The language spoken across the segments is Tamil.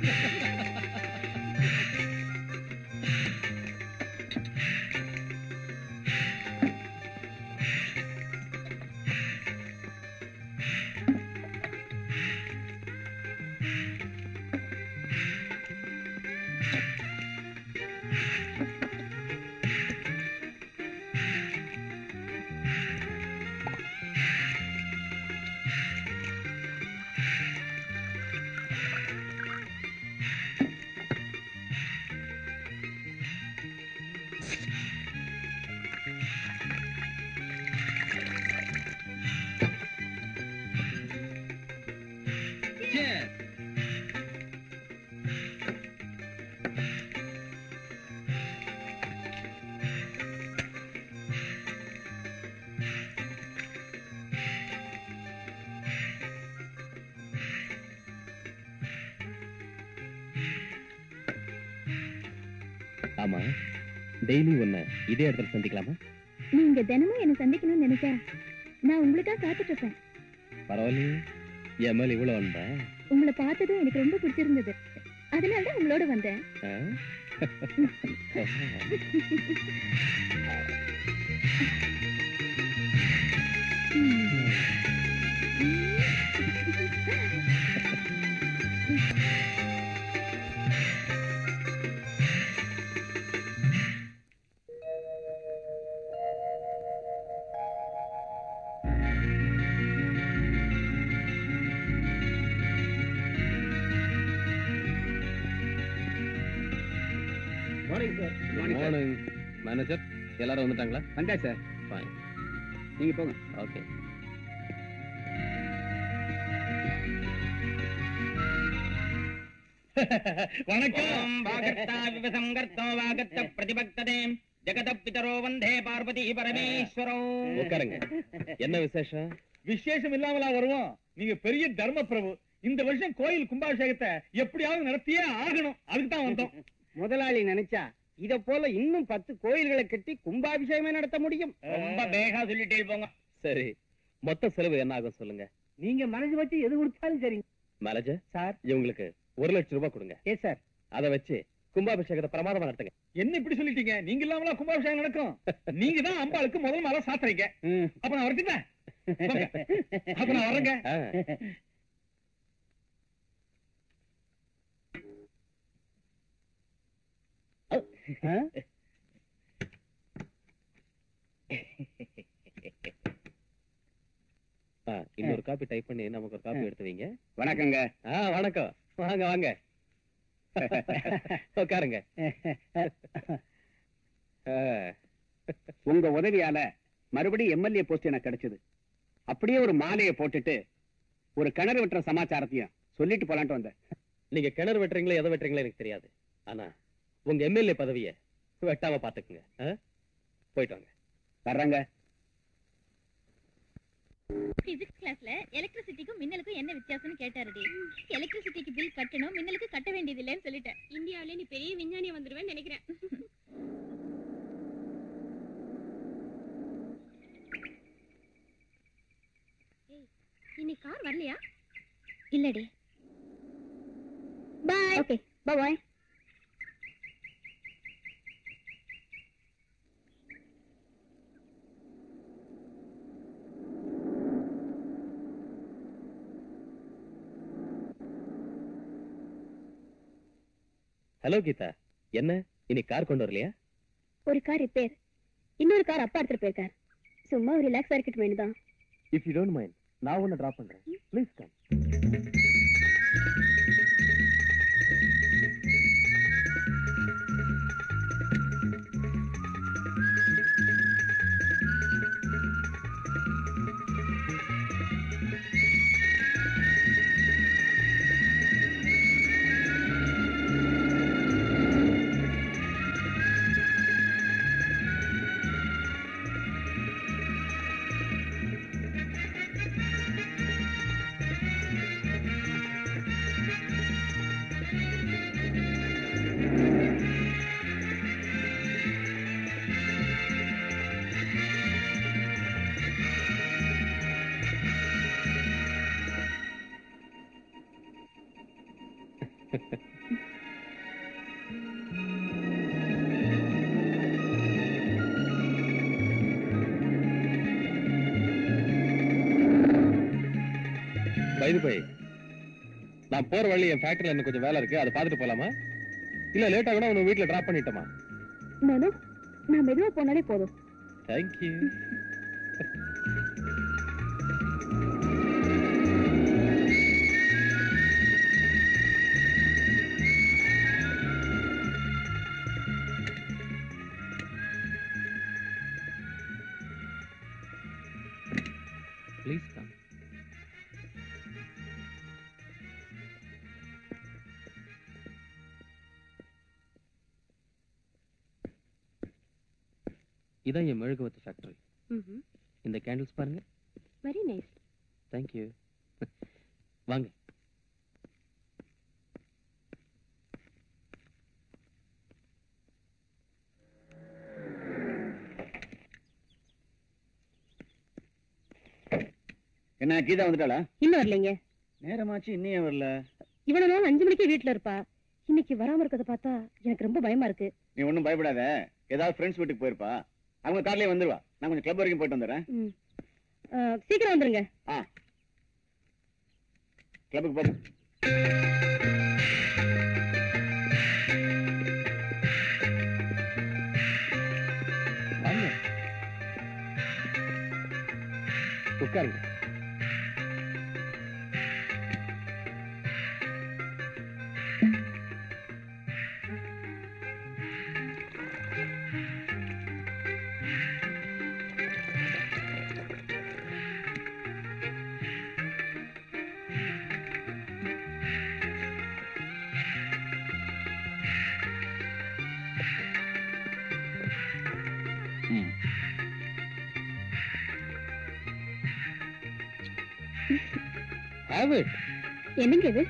ஆமா டெய்லி ஒன்னு இதே இடத்துல சந்திக்கலாமா நீங்க தினமும் என்ன சந்திக்கணும்னு நினைச்சா நான் உங்களுக்காக காத்துட்டு இருப்பேன் பரவாயில்லையே என் மேல இவ்வளவு வந்தா உங்களை பார்த்ததும் எனக்கு ரொம்ப பிடிச்சிருந்தது அதனால தான் உங்களோட வந்தேன் மார்னிங் சார் மார்னிங் மேனேஜர் எல்லாரும் வந்துட்டாங்களா வந்தா சார் ஃபைன் நீங்க போங்க ஓகே வணக்கம் வாகர்த்தாவிவசங்கர்த்தோ வாகத்த பிரதிபக்ததே ஜெகத பிதரோ வந்தே பார்வதி பரமேஸ்வரோ உட்காருங்க என்ன விசேஷம் விசேஷம் இல்லாமலா வருவோம் நீங்க பெரிய தர்ம பிரபு இந்த வருஷம் கோயில் கும்பாபிஷேகத்தை எப்படியாவது நடத்தியே ஆகணும் அதுக்கு தான் வந்தோம் முதலாளி நினைச்சா இத போல இன்னும் பத்து கோயில்களை கட்டி கும்பாபிஷேகமே நடத்த முடியும் ரொம்ப பேகா சொல்லிட்டே போங்க சரி மொத்த செலவு என்ன ஆகும் சொல்லுங்க நீங்க மனசு வச்சு எது கொடுத்தாலும் சரி மேனேஜர் சார் இவங்களுக்கு ஒரு லட்சம் ரூபாய் கொடுங்க ஏ சார் அதை வச்சு கும்பாபிஷேகத்தை பிரமாதமா நடத்துங்க என்ன இப்படி சொல்லிட்டீங்க நீங்க இல்லாமலா கும்பாபிஷேகம் நடக்கும் நீங்க தான் அம்பாளுக்கு முதல் மாலை சாத்துறீங்க அப்ப நான் வரட்டுங்களா போங்க. அப்ப நான் வரேங்க ஆ. ஆ, இன்னொரு காப்பி டைப் பண்ணி நமக்கு ஒரு காப்பி எடுத்து வைங்க வணக்கங்க ஆ வணக்கம் வாங்க வாங்க உட்காருங்க ஆ, உங்க உதவியால மறுபடியும் எம்எல்ஏ போஸ்ட் எனக்கு கிடைச்சது அப்படியே ஒரு மாலையை போட்டுட்டு ஒரு கிணறு வெட்டுற சமாச்சாரத்தையும் சொல்லிட்டு போலான்ட்டு வந்தேன் நீங்க கிணறு வெட்டுறீங்களோ எதை வெட்டுறீங்களோ எனக்கு தெரியாது ஆனா உங்க எம்எல்ஏ பதவியை வெட்டாம பாத்துக்குங்க ஆ? போயிட்டு வாங்க வர்றாங்க பிசிக்ஸ் கிளாஸ்ல எலக்ட்ரிசிட்டிக்கும் மின்னலுக்கும் என்ன வித்தியாசம்னு கேட்டாருடி எலக்ட்ரிசிட்டிக்கு பில் கட்டணும் மின்னலுக்கு கட்ட வேண்டியது இல்லைன்னு சொல்லிட்டேன் இந்தியாவிலே நீ பெரிய விஞ்ஞானி வந்துருவேன்னு நினைக்கிறேன் இன்னைக்கு கார் வரலையா இல்லடி bye okay bye hello Geetha என்ன இன்னைக்கு கார் கொண்டு வரலையா ஒரு கார் ரிப்பேர் இன்னொரு கார் அப்பா எடுத்துட்டு போயிருக்கார் சும்மா ஒரு ரிலாக்ஸா இருக்கட்டும் வேணுதான் இஃப் யூ டோன்ட் மைண்ட் நான் ஒன்னு டிராப் பண்றேன் ப்ளீஸ் கம் இது போய் நான் போற வழி என் ஃபேக்டரியில எனக்கு கொஞ்சம் வேலை இருக்கு அதை பார்த்துட்டு போலாமா இல்ல லேட்டா கூட உன்னை வீட்டுல டிராப் பண்ணிட்டோமா நானும் நான் மெதுவா போனாலே போதும் தேங்க்யூ ப்ளீஸ் கம் இதான் என் மெழுகுவத்து ஃபேக்டரி இந்த கேண்டில்ஸ் பாருங்க வெரி நைஸ் தேங்க்யூ வாங்க என்ன கீதா வந்துட்டாளா இன்னும் வரலைங்க நேரமாச்சு இன்னும் ஏன் வரல இவ்வளவு நாள் அஞ்சு மணிக்கு வீட்டுல இருப்பா இன்னைக்கு வராம இருக்கிறத பார்த்தா எனக்கு ரொம்ப பயமா இருக்கு நீ ஒண்ணும் பயப்படாத ஏதாவது ஃப்ரெண்ட்ஸ் வீட்டுக்கு போயிருப்பா அவங்க கார்லயே வந்துருவா நான் கொஞ்சம் கிளப் வரைக்கும் போயிட்டு வந்துடுறேன் ம். ஆ, சீக்கிரம் வந்துருங்க ஆ கிளப்புக்கு போ வாங்க உட்காருங்க ம் Have it. என்னங்க இது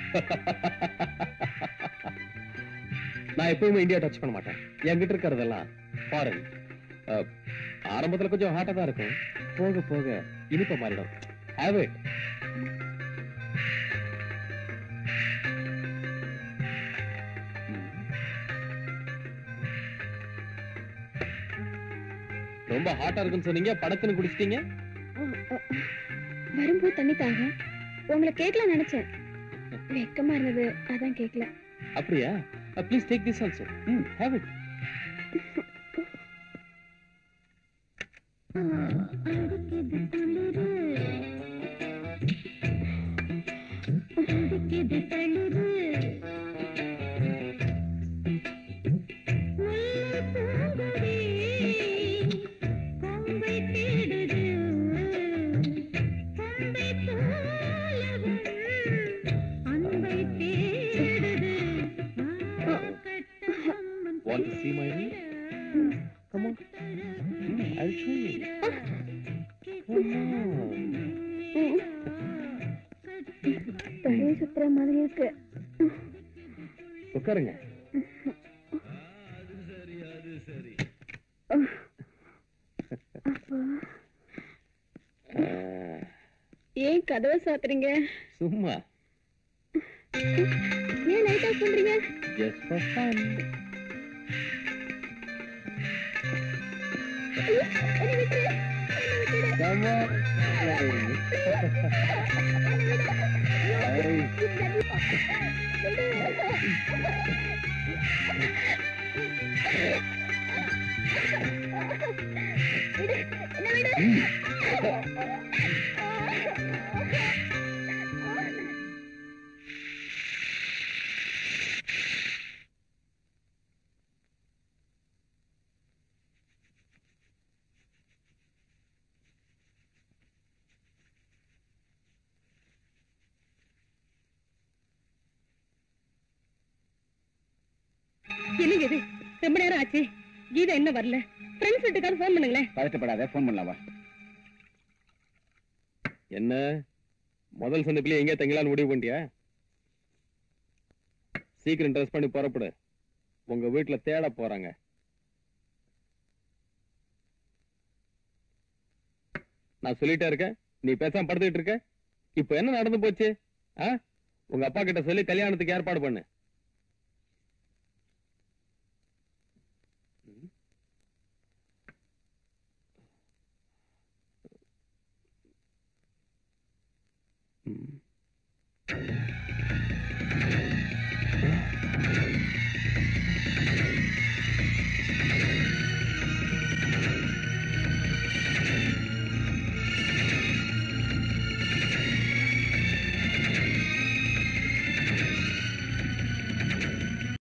நான் எப்பவுமே இந்தியா டச் பண்ண மாட்டேன் என்கிட்ட இருக்கிறதெல்லாம் ஃபாரின் ஆரம்பத்துல கொஞ்சம் ஹாட்டா தான் இருக்கும் போக போக இனிப்ப மாறிடும் ஹேவ் இட் ரொம்ப ஹாட்டா இருக்குன்னு சொன்னீங்க படக்குன்னு குடிச்சிட்டீங்க வரும்போது தண்ணி தாங்க உங்களை கேட்கல நினைச்சேன் வெக்கமா இருந்தது அதான் கேட்கல அப்படியா please take this also hmm have it Want to see my ring? Come on. Mm, I'll show you. Come on. தலையை சுத்துற மாதிரி இருக்கு உட்காருங்க ஆ, ஏன் கதவை சாத்துறீங்க சும்மா ஏன் லைட் ஆஃப் பண்றீங்க ஜஸ்ட் ஃபார் ஃபன் என்னை விட்டுரு என்னை விட்டுடு கம் ஆன் என்னங்க இது ரொம்ப நேரம் ஆச்சு கீதா என்ன வரல ஃப்ரெண்ட்ஸ் வீட்டுக்காவது ஃபோன் பண்ணுங்களேன் பதட்டப்படாத ஃபோன் பண்ணலாம் வா என்ன முதல் சந்திப்பிலே எங்கே தங்கலான்னு முடிவு பண்ணிட்டியா சீக்கிரம் ட்ரெஸ் பண்ணி புறப்படு உங்க வீட்டுல தேட போறாங்க நான் சொல்லிட்டே இருக்கேன் நீ பேசாம படுத்துக்கிட்டு இருக்க இப்ப என்ன நடந்து போச்சு ஆ? உங்க அப்பா கிட்ட சொல்லி கல்யாணத்துக்கு ஏற்பாடு பண்ணு